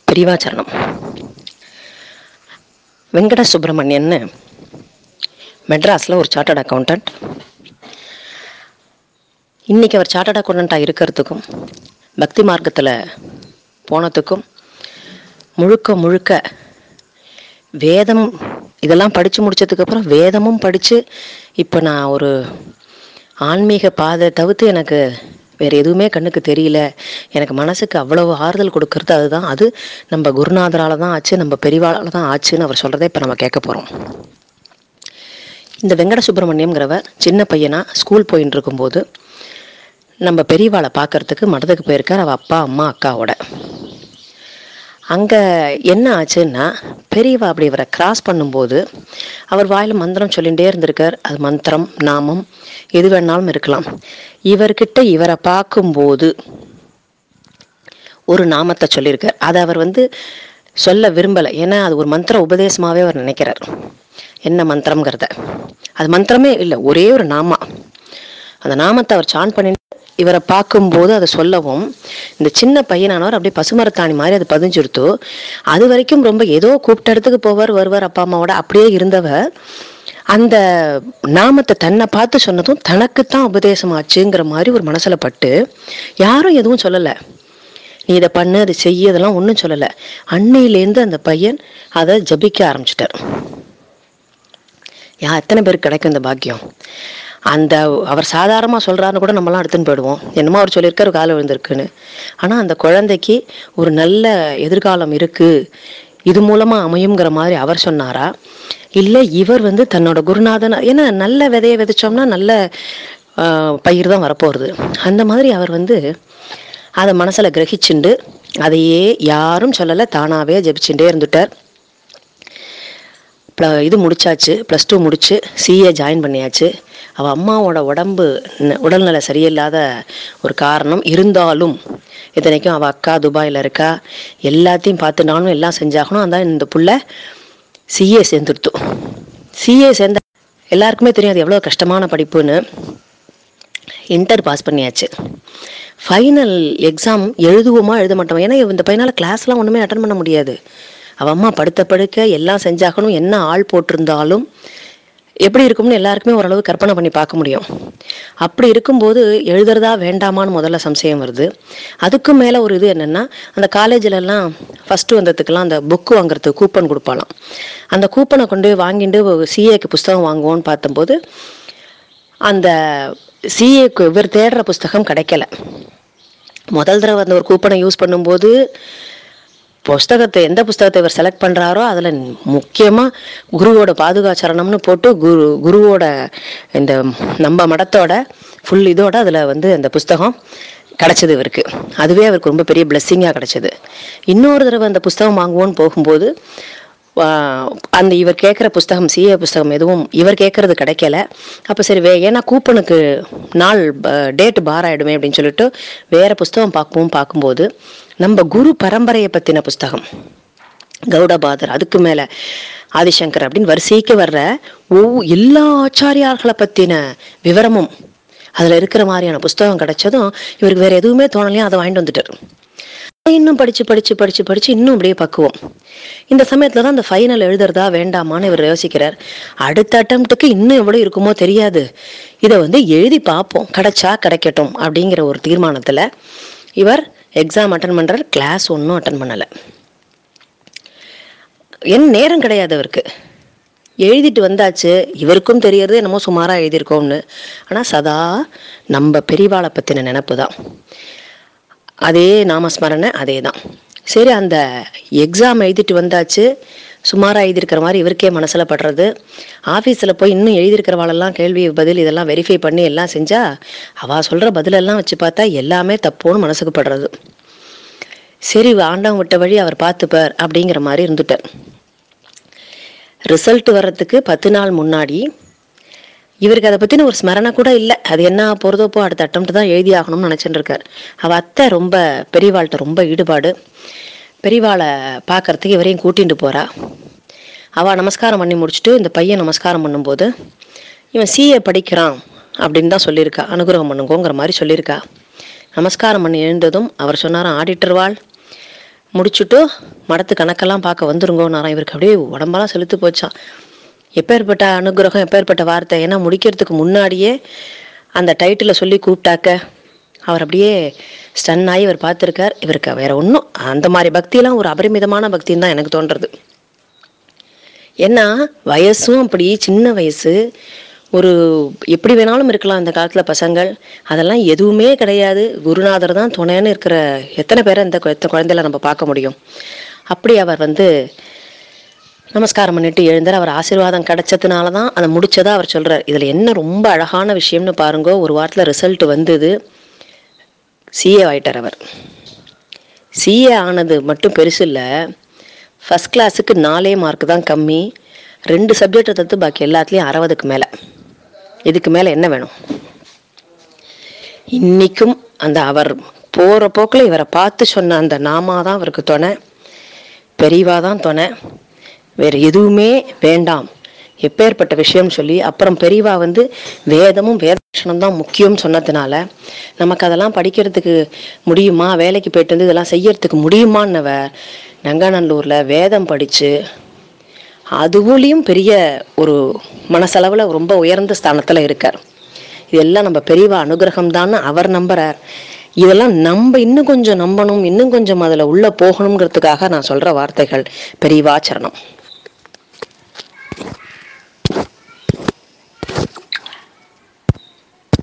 பிரிவாச்சரணம் வெங்கட சுப்பிரமணியன்னு மெட்ராஸில் ஒரு chartered accountant இன்னைக்கு அவர் சார்ட்டர்ட் அக்கௌண்டண்ட்டாக இருக்கிறதுக்கும் பக்தி மார்க்கத்தில் போனதுக்கும் முழுக்க முழுக்க வேதம் இதெல்லாம் படித்து முடிச்சதுக்கப்புறம் வேதமும் படித்து இப்போ நான் ஒரு ஆன்மீக பாதை தவிர்த்து எனக்கு வேறு எதுவுமே கண்ணுக்கு தெரியல எனக்கு மனசுக்கு அவ்வளவு ஆறுதல் கொடுக்கறது அதுதான் அது நம்ம குருநாதரால தான் ஆச்சு நம்ம பெரியவாளால தான் ஆச்சுன்னு அவர் சொல்கிறத இப்போ நம்ம கேட்க போகிறோம் இந்த வெங்கட சுப்பிரமணியம்ங்கிறவர் சின்ன பையனா ஸ்கூல் போயின்னு இருக்கும்போது நம்ம பெரியவாளை பார்க்கறதுக்கு மடத்துக்கு போயிருக்கார் அவள் அப்பா அம்மா அக்காவோட அங்கே என்ன ஆச்சுன்னா பெரியவா அப்படி இவரை கிராஸ் பண்ணும்போது அவர் வாயில் மந்திரம் சொல்லிகிட்டே இருந்திருக்கார் அது மந்திரம் நாமம் எது வேணாலும் இருக்கலாம் இவர்கிட்ட இவரை பார்க்கும்போது ஒரு நாமத்தை சொல்லியிருக்கார் அதை அவர் வந்து சொல்ல விரும்பலை ஏன்னா அது ஒரு மந்திர உபதேசமாகவே அவர் நினைக்கிறார் என்ன மந்திரம்ங்கிறத அது மந்திரமே இல்லை ஒரே ஒரு நாமா அந்த நாமத்தை அவர் சான் பண்ணி இவரை பார்க்கும்போது அதை சொல்லவும் இந்த சின்ன பையனானவர் அப்படியே பசுமரத்தாணி மாதிரி அது பதிஞ்சிருத்தோ அது வரைக்கும் ரொம்ப ஏதோ கூப்பிட்ட இடத்துக்கு போவார் வருவார் அப்பா அம்மாவோட அப்படியே இருந்தவர் அந்த நாமத்தை தன்னை பார்த்து சொன்னதும் தனக்குத்தான் உபதேசம் ஆச்சுங்கிற மாதிரி ஒரு மனசுல பட்டு யாரும் எதுவும் சொல்லலை நீ இதை பண்ணு அதை செய்ய இதெல்லாம் ஒன்றும் சொல்லலை அன்னையிலேருந்து அந்த பையன் அதை ஜபிக்க ஆரம்பிச்சிட்டார் யா எத்தனை பேருக்கு கிடைக்கும் இந்த பாக்கியம் அந்த அவர் சாதாரணமாக சொல்கிறாருன்னு கூட நம்மலாம் எடுத்துன்னு போயிடுவோம் என்னமோ அவர் சொல்லியிருக்காரு காலை விழுந்திருக்குன்னு ஆனால் அந்த குழந்தைக்கு ஒரு நல்ல எதிர்காலம் இருக்குது இது மூலமாக அமையுங்கிற மாதிரி அவர் சொன்னாரா இல்லை இவர் வந்து தன்னோட குருநாதன் ஏன்னா நல்ல விதையை விதைச்சோம்னா நல்ல ஆஹ், பயிர் தான் வரப்போகிறது அந்த மாதிரி அவர் வந்து அதை மனசில் கிரகிச்சுண்டு அதையே யாரும் சொல்லலை தானாகவே ஜெபிச்சுட்டே இருந்துட்டார் ப்ள இது முடிச்சாச்சு ப்ளஸ் டூ முடிச்சு சிஏ ஜாயின் பண்ணியாச்சு அவள் அம்மாவோட உடம்பு ந- உடல்நல சரியில்லாத ஒரு காரணம் இருந்தாலும் இத்தனைக்கும் அவள் அக்கா துபாயில் இருக்கா எல்லாத்தையும் பார்த்து நானும் எல்லாம் செஞ்சாகணும் அதான் இந்த புள்ள சிஏ சேர்ந்துடுத்து சிஏ சேர்ந்த எல்லாருக்குமே தெரியும் அது எவ்வளோ கஷ்டமான படிப்புன்னு இன்டர் பாஸ் பண்ணியாச்சு ஃபைனல் எக்ஸாம் எழுதுவோமா எழுத மாட்டோம் ஏன்னா இந்த பையனால் கிளாஸ்லாம் ஒன்றுமே அட்டன் பண்ண முடியாது அவள் அம்மா படுத்த படுக்க எல்லாம் செஞ்சாகணும் என்ன ஆள் போட்டிருந்தாலும் எப்படி இருக்கும்னு எல்லாருக்குமே ஓரளவு கற்பனை பண்ணி பார்க்க முடியும் அப்படி இருக்கும்போது எழுதுறதா வேண்டாமான்னு முதல்ல சம்சயம் வருது அதுக்கும் மேலே ஒரு இது என்னென்னா அந்த காலேஜிலலாம் ஃபஸ்ட்டு வந்ததுக்கெல்லாம் அந்த புக்கு வாங்குறதுக்கு கூப்பன் கொடுப்பாலாம் அந்த கூப்பனை கொண்டு போய் வாங்கிட்டு சிஏக்கு புஸ்தகம் வாங்குவோன்னு பார்த்தம்போது அந்த சிஏக்கு இவர் தேடுற புஸ்தகம் கிடைக்கல முதல் தடவை அந்த ஒரு கூப்பனை யூஸ் பண்ணும்போது புஸ்தகத்தை எந்த புஸ்தகத்தை இவர் செலக்ட் பண்ணுறாரோ அதில் முக்கியமாக குருவோட பாதுகாச்சரணம்னு போட்டு குரு குருவோட இந்த நம்ம மடத்தோட ஃபுல் இதோட அதில் வந்து அந்த புஸ்தகம் கிடச்சிது இவருக்கு அதுவே அவருக்கு ரொம்ப பெரிய பிளெஸ்ஸிங்காக கிடச்சிது இன்னொரு தடவை அந்த புஸ்தகம் வாங்குவோன்னு போகும்போது ஆஹ், அந்த இவர் கேட்குற புஸ்தகம் சிஏ புஸ்தகம் எதுவும் இவர் கேட்கறது கிடைக்கல அப்போ சரி வே ஏன்னா கூப்பனுக்கு நாள் டேட் பார் ஆயிடுமே அப்படின்னு சொல்லிட்டு வேற புஸ்தகம் பார்க்கவும் பார்க்கும்போது நம்ம குரு பரம்பரையை பற்றின புஸ்தகம் கௌடபாதர் அதுக்கு மேலே ஆதிசங்கர் அப்படின்னு வரிசைக்கு வர்ற ஒவ்வொரு எல்லா ஆச்சாரியார்களை பற்றின விவரமும் அதில் இருக்கிற மாதிரியான புஸ்தகம் கிடைச்சதும் இவருக்கு வேற எதுவுமே தோணலையும் அதை வாங்கிட்டு வந்துட்டார் இன்னும் படிச்சு படிச்சு படிச்சு படிச்சு இன்னும் அப்படியே பக்குவோம் இந்த சமயத்துல தான் அந்த ஃபைனல் எழுதுறதா வேண்டாமான்னு இவர் யோசிக்கிறார் அடுத்த அட்டம்ப்ட்டுக்கு இன்னும் எவ்வளவு இருக்குமோ தெரியாது இதை வந்து எழுதி பார்ப்போம் கிடைச்சா கிடைக்கட்டும் அப்படிங்கிற ஒரு தீர்மானத்துல இவர் எக்ஸாம் அட்டன் பண்றார் கிளாஸ் ஒன்றும் அட்டன் பண்ணல என் நேரம் கிடையாது அவருக்கு எழுதிட்டு வந்தாச்சு இவருக்கும் தெரியறது என்னமோ சுமாராக எழுதியிருக்கோம்னு ஆனால் சதா நம்ம பெரியவாளை பற்றின நினப்பு தான் அதே நாமஸ்மரணை அதே தான் சரி அந்த எக்ஸாம் எழுதிட்டு வந்தாச்சு சுமாராக எழுதியிருக்கிற மாதிரி இவருக்கே மனசில் படுறது ஆஃபீஸில் போய் இன்னும் எழுதியிருக்கிறவாளெல்லாம் கேள்வி பதில் இதெல்லாம் வெரிஃபை பண்ணி எல்லாம் செஞ்சால் அவள் சொல்கிற பதிலெல்லாம் வச்சு பார்த்தா எல்லாமே தப்போன்னு மனசுக்கு படுறது சரி ஆண்டவன் விட்ட வழி அவர் பார்த்துப்பார் அப்படிங்கிற மாதிரி இருந்துட்டார் ரிசல்ட் வர்றதுக்கு பத்து நாள் முன்னாடி இவருக்கு அதை பற்றின ஒரு ஸ்மரணை கூட இல்லை அது என்ன போகிறதோ போ அடுத்த அட்டம்ப்ட் தான் எழுதி ஆகணும்னு நினச்சிட்டு இருக்கார் அவள் அத்தை ரொம்ப பெரியவாள்கிட்ட ரொம்ப ஈடுபாடு பெரியவாளை பார்க்கறதுக்கு இவரையும் கூட்டிட்டு போகிறா அவள் நமஸ்காரம் பண்ணி முடிச்சுட்டு இந்த பையன் நமஸ்காரம் பண்ணும்போது இவன் சிஏ படிக்கிறான் அப்படின்னு தான் சொல்லியிருக்கா அனுகிரகம் பண்ணுங்கோங்கிற மாதிரி சொல்லியிருக்கா நமஸ்காரம் பண்ணி எழுந்ததும் அவர் சொன்னாராம் ஆடிட்டர் வாழ் முடிச்சுட்டு மடத்து கணக்கெல்லாம் பார்க்க வந்துருங்கோனாராம் இவருக்கு அப்படியே உடம்பெல்லாம் செலுத்து போச்சான் எப்பேற்பட்ட அனுகிரகம் எப்பேற்பட்ட வார்த்தை ஏன்னா முடிக்கிறதுக்கு முன்னாடியே அந்த டைட்டிலை சொல்லி கூப்பிட்டாக்க அவர் அப்படியே ஸ்டன் ஆகி இவர் பார்த்துருக்கார் இவருக்கு வேற ஒன்றும் அந்த மாதிரி பக்தியெல்லாம் ஒரு அபரிமிதமான பக்தின்னு தான் எனக்கு தோன்றது ஏன்னா வயசும் அப்படி சின்ன வயசு ஒரு எப்படி வேணாலும் இருக்கலாம் இந்த காலத்தில் பசங்கள் அதெல்லாம் எதுவுமே கிடையாது குருநாதர் தான் துணைன்னு இருக்கிற எத்தனை பேரை இந்த கு- எத்தனை குழந்தையில நம்ம பார்க்க முடியும் அப்படி அவர் வந்து நமஸ்காரம் பண்ணிட்டு எழுந்தார் அவர் ஆசீர்வாதம் கிடைச்சதுனால தான் அதை முடிச்சதா அவர் சொல்றார் இதில் என்ன ரொம்ப அழகான விஷயம்னு பாருங்க ஒரு வாரத்தில் ரிசல்ட் வந்தது சிஏ ஆயிட்டார் அவர் சிஏ ஆனது மட்டும் பெருசு இல்லை ஃபஸ்ட் கிளாஸுக்கு நாலே மார்க் தான் கம்மி ரெண்டு சப்ஜெக்டை தவிர்த்து பாக்கி எல்லாத்துலேயும் அறுபதுக்கு மேலே இதுக்கு மேலே என்ன வேணும் இன்னைக்கும் அந்த அவர் போகிற போக்கில் இவரை பார்த்து சொன்ன அந்த நாமா தான் அவருக்கு துணை பெரியவா தான் துணை வேறு எதுவுமே வேண்டாம் எப்பேற்பட்ட விஷயம் சொல்லி அப்புறம் பெரியவா வந்து வேதமும் வேதலட்சணம் தான் முக்கியம் சொன்னதுனால நமக்கு அதெல்லாம் படிக்கிறதுக்கு முடியுமா வேலைக்கு போயிட்டு வந்து இதெல்லாம் செய்யறதுக்கு முடியுமான்னவ நங்காநல்லூரில் வேதம் படித்து அதுவுலேயும் பெரிய ஒரு மனசளவில் ரொம்ப உயர்ந்த ஸ்தானத்தில் இருக்கார் இதெல்லாம் நம்ம பெரியவா அனுகிரகம் அவர் நம்புறார் இதெல்லாம் நம்ம இன்னும் கொஞ்சம் நம்பணும் இன்னும் கொஞ்சம் அதில் உள்ள போகணுங்கிறதுக்காக நான் சொல்ற வார்த்தைகள் பெரியவா சரணம்